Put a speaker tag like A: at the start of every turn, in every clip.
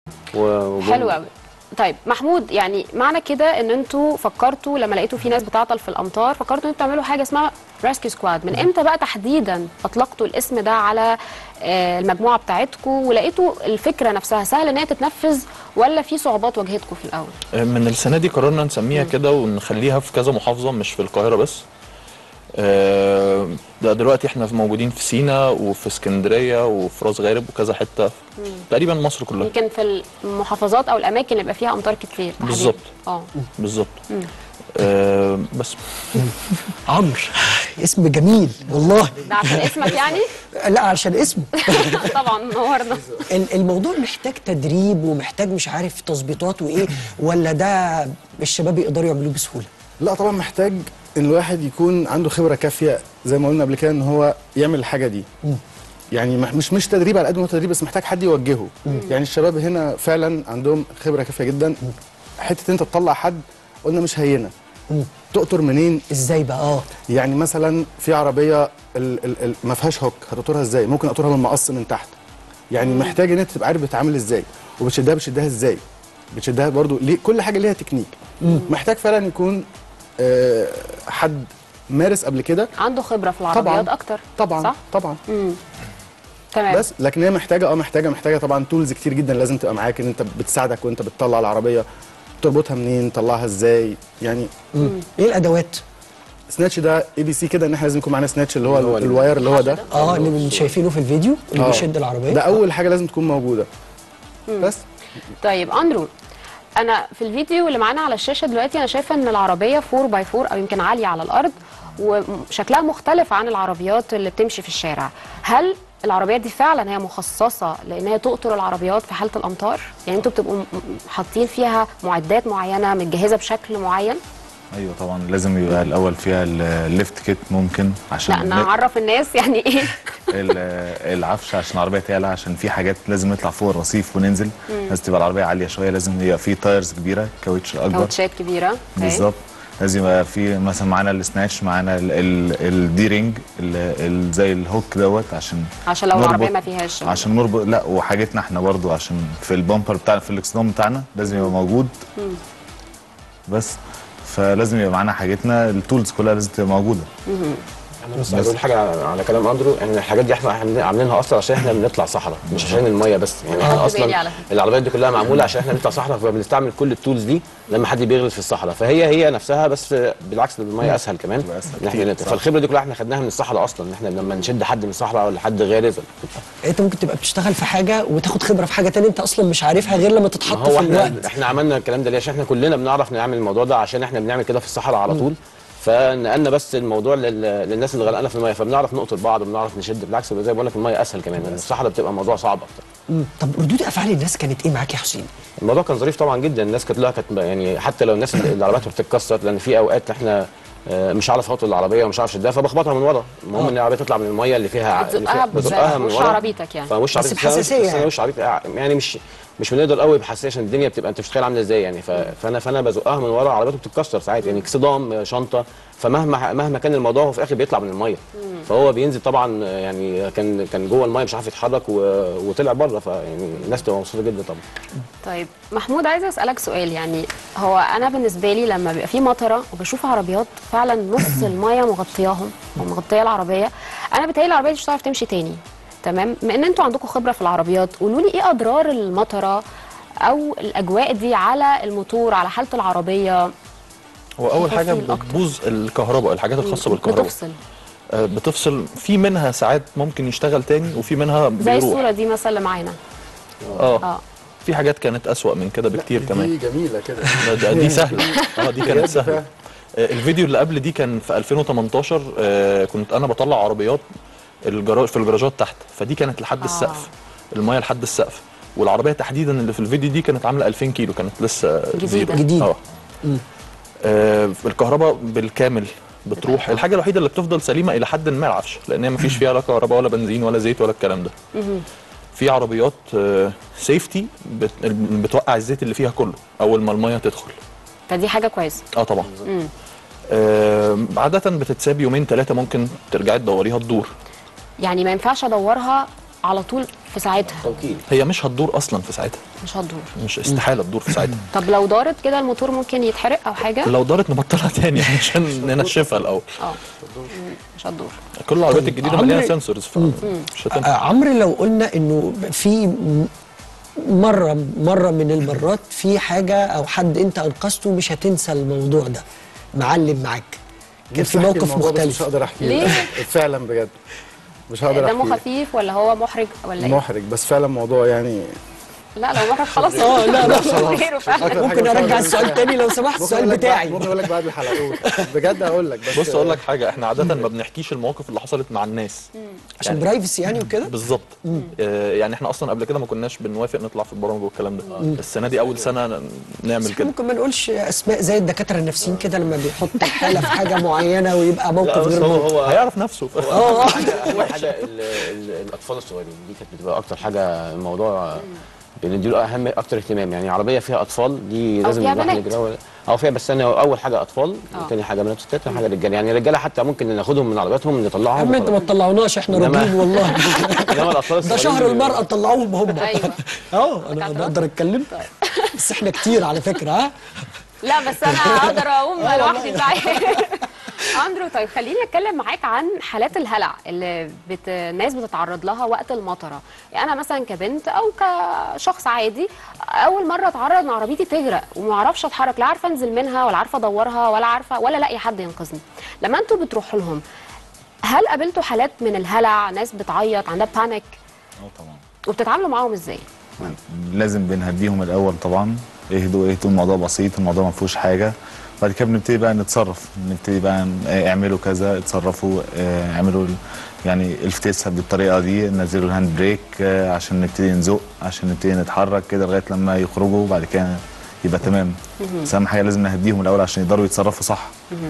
A: و...
B: حلو قوي طيب محمود يعني معنى كده ان انتوا فكرتوا لما لقيتوا في ناس بتعطل في الامطار فكرتوا ان انتوا تعملوا حاجه اسمها ريسكيو سكواد من امتى بقى تحديدا اطلقتوا الاسم ده على آه، المجموعه بتاعتكم ولقيتوا الفكره نفسها سهل ان هي تتنفذ ولا في صعوبات واجهتكم في الاول
C: من السنه دي قررنا نسميها كده ونخليها في كذا محافظه مش في القاهره بس آه، ده دلوقتي احنا في- موجودين في سينا وفي اسكندريه وفي راس غارب وكذا حته تقريبا مصر كلها
B: يمكن في المحافظات او الاماكن اللي بيبقى فيها امطار كتير تحديداً.
C: بالظبط.
B: اه
C: بالظبط آه، بس
D: عمرو اسم جميل والله
B: ده عشان اسمك يعني
D: لا عشان اسمه
B: طبعا نورنا
D: ال- الموضوع محتاج تدريب ومحتاج مش عارف تظبيطات وايه ولا ده الشباب يقدروا يعملوه بسهوله
E: لا طبعا محتاج ان الواحد يكون عنده خبره كافيه زي ما قلنا قبل كده ان هو يعمل الحاجه دي يعني مح- مش مش تدريب على قد ما هو تدريب بس محتاج حد يوجهه يعني الشباب هنا فعلا عندهم خبره كافيه جدا حته انت تطلع حد قلنا مش هينه تقطر منين
D: ازاي بقى اه
E: يعني مثلا في عربيه ال ال ال ما فيهاش هوك هتقطرها ازاي ممكن اقطرها من مقص من تحت يعني محتاج ان انت تبقى عارف بتتعامل ازاي وبتشدها بتشدها ازاي بتشدها برضو ليه كل حاجه ليها تكنيك محتاج فعلا يكون آه حد مارس قبل كده
B: عنده خبره في العربيات
E: طبعاً.
B: اكتر
E: طبعا
B: صح
E: طبعا
B: تمام
E: بس لكن هي محتاجه اه محتاجه محتاجه طبعا تولز كتير جدا لازم تبقى معاك ان انت بتساعدك وانت بتطلع العربيه تربطها منين تطلعها ازاي يعني
D: ايه الادوات
E: سناتش ده اي بي سي كده ان احنا لازم يكون معانا سناتش اللي هو,
A: اللي هو
E: الواير اللي هو ده
D: اه اللي من شايفينه في الفيديو اللي
E: آه.
D: بيشد العربيه
E: ده اول حاجه لازم تكون موجوده بس
B: طيب اندرو انا في الفيديو اللي معانا على الشاشه دلوقتي انا شايفه ان العربيه 4 باي 4 او يمكن عاليه على الارض وشكلها مختلف عن العربيات اللي بتمشي في الشارع هل العربيات دي فعلا هي مخصصه لان هي تقطر العربيات في حاله الامطار يعني انتوا بتبقوا م- م- حاطين فيها معدات معينه متجهزه بشكل معين
F: ايوه طبعا لازم يبقى الاول فيها الليفت كيت ممكن عشان
B: لا انا
F: ن-
B: اعرف الناس يعني ايه
F: ال- العفش عشان العربيه تعلى عشان في حاجات لازم نطلع فوق الرصيف وننزل لازم تبقى العربيه عاليه شويه لازم يبقى في تايرز كبيره كاوتش اكبر
B: كاوتشات كبيره أوكي.
F: بالظبط لازم يبقى في مثلا معانا السناتش معانا ال- ال- الدي رينج ال- ال- زي الهوك دوت عشان
B: عشان لو
F: نربط-
B: العربيه ما فيهاش
F: عشان نربط لا وحاجتنا احنا برضو عشان في البامبر بتاعنا في الاكسدام بتاعنا لازم يبقى موجود بس فلازم يبقى معانا حاجتنا التولز كلها لازم تبقى موجوده
A: انا بس عايز اقول حاجه على كلام اندرو ان الحاجات دي احنا عاملين- عاملينها اصلا عشان احنا بنطلع صحراء مش عشان الميه بس يعني احنا
B: خدت بالي
A: اصلا
B: على فكرة.
A: العربيات دي كلها معموله عشان احنا بنطلع صحراء فبنستعمل كل التولز دي لما حد بيغرز في الصحراء فهي هي نفسها بس بالعكس الميه اسهل كمان
F: أسهل
A: إن احنا
F: كتير،
A: نت-
F: صح.
A: فالخبره دي كلها احنا خدناها من الصحراء اصلا ان احنا لما نشد حد من الصحراء ولا حد غارز
D: انت ممكن تبقى بتشتغل في حاجه وتاخد خبره في حاجه تانية انت اصلا مش عارفها غير لما
A: ما
D: تتحط
A: هو
D: في
A: احنا
D: الوقت
A: احنا عملنا الكلام ده ليه عشان احنا كلنا بنعرف نعمل الموضوع ده عشان احنا بنعمل كده في الصحراء على طول فنقلنا بس الموضوع لل... للناس اللي غرقانه في الميه فبنعرف نقطر بعض وبنعرف نشد بالعكس زي ما بقول لك الميه اسهل كمان لان الصحراء بتبقى موضوع صعب اكتر
D: مم. طب ردود افعال الناس كانت ايه معاك يا حسين
A: الموضوع كان ظريف طبعا جدا الناس كانت لها كانت يعني حتى لو الناس اللي العربيات بتتكسر لان في اوقات احنا آه، مش عارف اخبط العربيه ومش عارف اشدها فبخبطها من ورا المهم ان العربيه تطلع من الميه اللي فيها اللي
B: بتزقها
A: فيها بزقها من
B: بوش
A: ورا
B: عربيتك يعني.
A: فوش
D: بس
A: عربيتك
D: بحساسية
A: بس
D: يعني.
A: انا وش عربيتي يعني مش مش بنقدر قوي بحساسيه عشان الدنيا بتبقى انت مش متخيل عامله ازاي يعني ف- فانا فانا بزقها من ورا عربيته بتتكسر ساعات يعني اكسدام شنطه فمهما مهما كان الموضوع هو في الاخر بيطلع من الميه فهو بينزل طبعا يعني كان كان جوه الميه مش عارف يتحرك و- وطلع بره فيعني الناس تبقى مبسوطه جدا طبعا
B: طيب محمود عايزه اسالك سؤال يعني هو انا بالنسبه لي لما بيبقى في مطره وبشوف عربيات فعلا نص الميه مغطياهم ومغطيه العربيه انا بتهيألي العربيه دي مش هتعرف تمشي تاني تمام بما ان انتوا عندكم خبره في العربيات قولوا لي ايه اضرار المطره او الاجواء دي على الموتور على حاله العربيه
C: هو اول حاجه
B: تفاصيل أكتر.
C: بتبوظ الكهرباء الحاجات الخاصه بالكهرباء
B: بتفصل
C: آه، بتفصل في منها ساعات ممكن يشتغل تاني وفي منها
B: زي
C: بيروح
B: الصوره دي مثلا اللي معانا
C: اه
B: اه
C: في حاجات كانت اسوأ من كده بكتير كمان
E: دي جميله كده
C: ده- ده- دي سهله اه دي كانت
E: بجد
C: سهله
E: فعلا.
C: آه، الفيديو اللي قبل دي كان في 2018 آه، كنت انا بطلع عربيات الجراج في الجراجات تحت فدي كانت لحد
B: آه.
C: السقف المايه لحد السقف والعربيه تحديدا اللي في الفيديو دي كانت عامله 2000 كيلو كانت لسه
B: جديدة.
C: زيرو.
D: جديدة.
C: اه آه، الكهرباء بالكامل بتروح الحاجه الوحيده اللي بتفضل سليمه الى حد ما العفش لان هي مفيش فيها لا كهرباء ولا بنزين ولا زيت ولا الكلام ده في عربيات سيفتي بتوقع الزيت اللي فيها كله اول ما الميه تدخل
B: فدي حاجه كويسه
C: اه طبعا آه عاده بتتساب يومين ثلاثه ممكن ترجعي تدوريها تدور
B: يعني ما ينفعش ادورها على طول في ساعتها
A: توكيل
C: هي مش هتدور اصلا في ساعتها
B: مش هتدور
C: مش استحاله تدور في ساعتها
B: طب لو دارت كده الموتور ممكن يتحرق او حاجه
C: لو دارت نبطلها تاني عشان ننشفها الاول
B: اه مش هتدور
C: كل العربيات الجديده
D: عمري-
C: مليانه سنسورز فمش
D: آه،
C: هتنفع
D: عمرو لو قلنا انه في م- مره مره من المرات في حاجه او حد انت انقذته مش هتنسى الموضوع ده معلم معاك كان
E: نفسي
D: في
E: أحكي
D: موقف
E: الموضوع بس مش
D: مختلف
E: هقدر احكيه
B: ليه؟
E: فعلا بجد مش هقدر
B: دمه
E: احكيه
B: خفيف ولا هو محرج ولا ايه؟
E: محرج بس فعلا موضوع يعني
B: لا لو محرج خلاص
D: اه لا لا
B: غيره فعلا
E: أكتر حاجة
D: ممكن
E: مش
D: ارجع
E: هقدر
D: السؤال
E: أنساها.
D: تاني لو سمحت
E: ممكن
D: السؤال
E: أقول لك بعد-
D: بتاعي
E: ممكن اقول لك بعد الحلقه قول. بجد هقول لك بس
C: بص اقول لك حاجه احنا عاده ما بنحكيش المواقف اللي حصلت مع الناس
D: عشان
C: يعني-
D: برايفسي يعني وكده
C: بالظبط آه يعني احنا اصلا قبل كده ما كناش بنوافق نطلع في البرامج والكلام ده السنه دي اول سنه ن- نعمل
D: بس
C: كده
D: ممكن ما نقولش اسماء زي الدكاتره النفسيين كده لما بيحط الحاله في حاجه معينه ويبقى
A: لا
D: موقف
A: بس
D: غير
A: هو
D: موقف
A: هو
C: هيعرف نفسه
D: اه اه
A: حاجه اول حاجه ال- ال- الاطفال الصغيرين دي كانت بتبقى اكتر حاجه الموضوع بنديله اهم اكتر اهتمام يعني عربيه فيها اطفال دي
B: أو
A: لازم
B: فيها
A: نروح
B: بنات.
A: نجري او فيها بس انا اول حاجه اطفال
B: آه.
A: وتاني حاجه بنات وتالت حاجه رجاله يعني الرجاله حتى ممكن ناخدهم من عربياتهم
D: يا
A: نطلعهم
D: عم انت ما
A: وخلاص.
D: تطلعوناش احنا
A: إنما-
D: راضيين والله
A: انما الاطفال
D: ده شهر
A: الصغيرين
D: المرأة طلعوهم هم
B: أيوة.
D: اه انا أنا اقدر اتكلم بس احنا كتير على فكره ها
B: لا بس انا اقدر اقوم لوحدي بتاعي اندرو طيب خليني اتكلم معاك عن حالات الهلع اللي بت... الناس بتتعرض لها وقت المطره يعني انا مثلا كبنت او كشخص عادي اول مره اتعرض ان عربيتي تغرق وما اعرفش اتحرك لا عارفه انزل منها ولا عارفه ادورها ولا عارفه ولا الاقي حد ينقذني لما انتوا بتروحوا لهم هل قابلتوا حالات من الهلع ناس بتعيط عندها بانيك
F: اه طبعا
B: وبتتعاملوا معاهم ازاي
F: لازم بنهديهم الاول طبعا اهدوا اهدوا الموضوع بسيط الموضوع ما فيهوش حاجه بعد كده بنبتدي بقى نتصرف نبتدي بقى ن- آه، اعملوا كذا اتصرفوا آه، اعملوا ال- يعني الفتسها بالطريقه دي نزلوا الهاند بريك آه، عشان نبتدي نزق عشان نبتدي نتحرك كده لغايه لما يخرجوا وبعد كده يبقى تمام بس اهم حاجه لازم نهديهم الاول عشان يقدروا يتصرفوا صح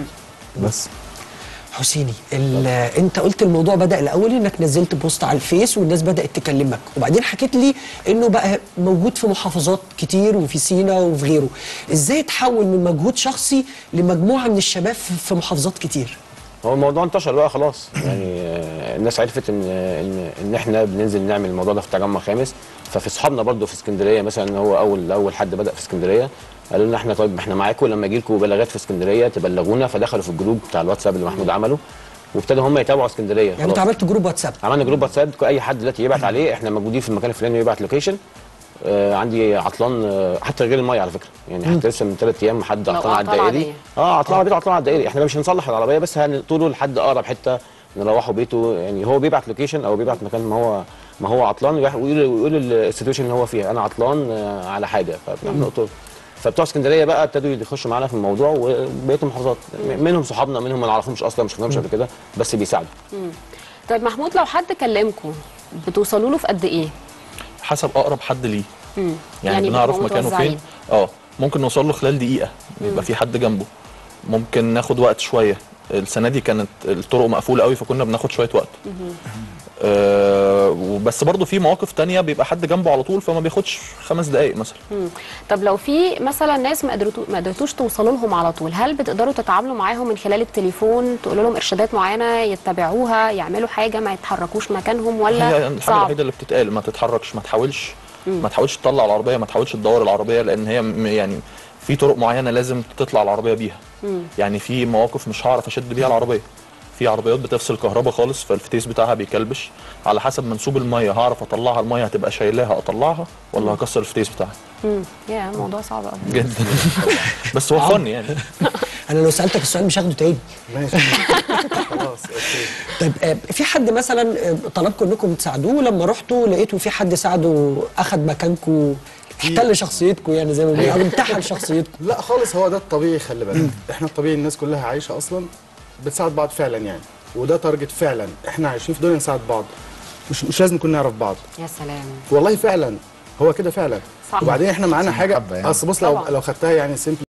F: بس
D: حسيني ال- انت قلت الموضوع بدا الاول انك نزلت بوست على الفيس والناس بدات تكلمك وبعدين حكيت لي انه بقى موجود في محافظات كتير وفي سينا وفي غيره ازاي تحول من مجهود شخصي لمجموعه من الشباب في في محافظات كتير
A: هو الموضوع انتشر بقى خلاص يعني آه، الناس عرفت ان ان ان احنا بننزل نعمل الموضوع ده في تجمع خامس ففي اصحابنا برضو في اسكندريه مثلا هو اول اول حد بدا في اسكندريه قالوا لنا احنا طيب احنا معاكم لما يجي لكم بلاغات في اسكندريه تبلغونا فدخلوا في الجروب بتاع الواتساب اللي محمود عمله وابتدوا هم يتابعوا اسكندريه
D: يعني انت
A: خلاص.
D: عملت جروب واتساب
A: عملنا جروب واتساب اي حد دلوقتي يبعت عليه احنا موجودين في المكان الفلاني ويبعت لوكيشن آه عندي عطلان آه حتى غير الميه على فكره يعني حتى لسه من ثلاث ايام حد
B: لو
A: عطلان على
B: أعطال
A: الدائري
B: عادية.
A: اه عطلان عربيته عطلان على الدائري احنا مش هنصلح العربيه بس هنطوله لحد اقرب حته نروحه بيته يعني هو بيبعت لوكيشن او بيبعت مكان ما هو ما هو عطلان ويح- ويقول ويقول السيتويشن اللي هو فيها انا عطلان آه، على حاجه فبنعمل نقطه فبتوع اسكندريه بقى ابتدوا يخشوا معانا في الموضوع وبقيه المحافظات منهم صحابنا منهم ما نعرفهمش اصلا مش شفناهمش قبل كده بس بيساعدوا
B: طيب محمود لو حد كلمكم بتوصلوا له في قد ايه
C: حسب اقرب حد ليه يعني,
B: يعني
C: بنعرف
B: بيبقوا
C: مكانه
B: متوزعين.
C: فين اه ممكن نوصل له خلال دقيقه بيبقى في حد جنبه ممكن ناخد وقت شويه السنه دي كانت الطرق مقفوله قوي فكنا بناخد شويه وقت آه وبس برضه في مواقف تانية بيبقى حد جنبه على طول فما بياخدش خمس دقايق مثلا
B: مم. طب لو في مثلا ناس ما قدرتوا ما قدرتوش توصلوا لهم على طول هل بتقدروا تتعاملوا معاهم من خلال التليفون تقولوا لهم ارشادات معينه يتبعوها يعملوا حاجه ما يتحركوش مكانهم
C: هي
B: ولا
C: الحاجه
B: صعب
C: الوحيده اللي بتتقال ما تتحركش ما تحاولش ما تحاولش تطلع العربيه ما تحاولش تدور العربيه لان هي م- يعني في طرق معينه لازم تطلع العربيه بيها يعني في مواقف مش هعرف اشد بيها العربيه في عربيات بتفصل كهرباء خالص فالفتيس بتاعها بيكلبش على حسب منسوب الميه هعرف اطلعها الميه هتبقى شايلاها اطلعها ولا هكسر الفتيس بتاعها
B: مم. يا الموضوع صعب قوي
C: جدا بس هو فن يعني
D: انا لو سالتك السؤال مش هاخده تاني
E: ماشي خلاص اوكي
D: طيب آه، في حد مثلا آه، طلبكم انكم تساعدوه لما رحتوا لقيتوا في حد ساعده اخذ مكانكم احتل شخصيتكم يعني زي ما بيقولوا او انتحل شخصيتكم
E: لا خالص هو ده الطبيعي خلي بالك احنا الطبيعي الناس كلها عايشه اصلا بتساعد بعض فعلا يعني وده تارجت فعلا احنا عايشين في دنيا نساعد بعض مش مش لازم نكون نعرف بعض
B: يا سلام
E: والله فعلا هو كده فعلا
B: صح.
E: وبعدين احنا معانا حاجه
F: محبة يعني.
E: اصل بص لو
B: طبعا.
E: لو خدتها يعني سيمبل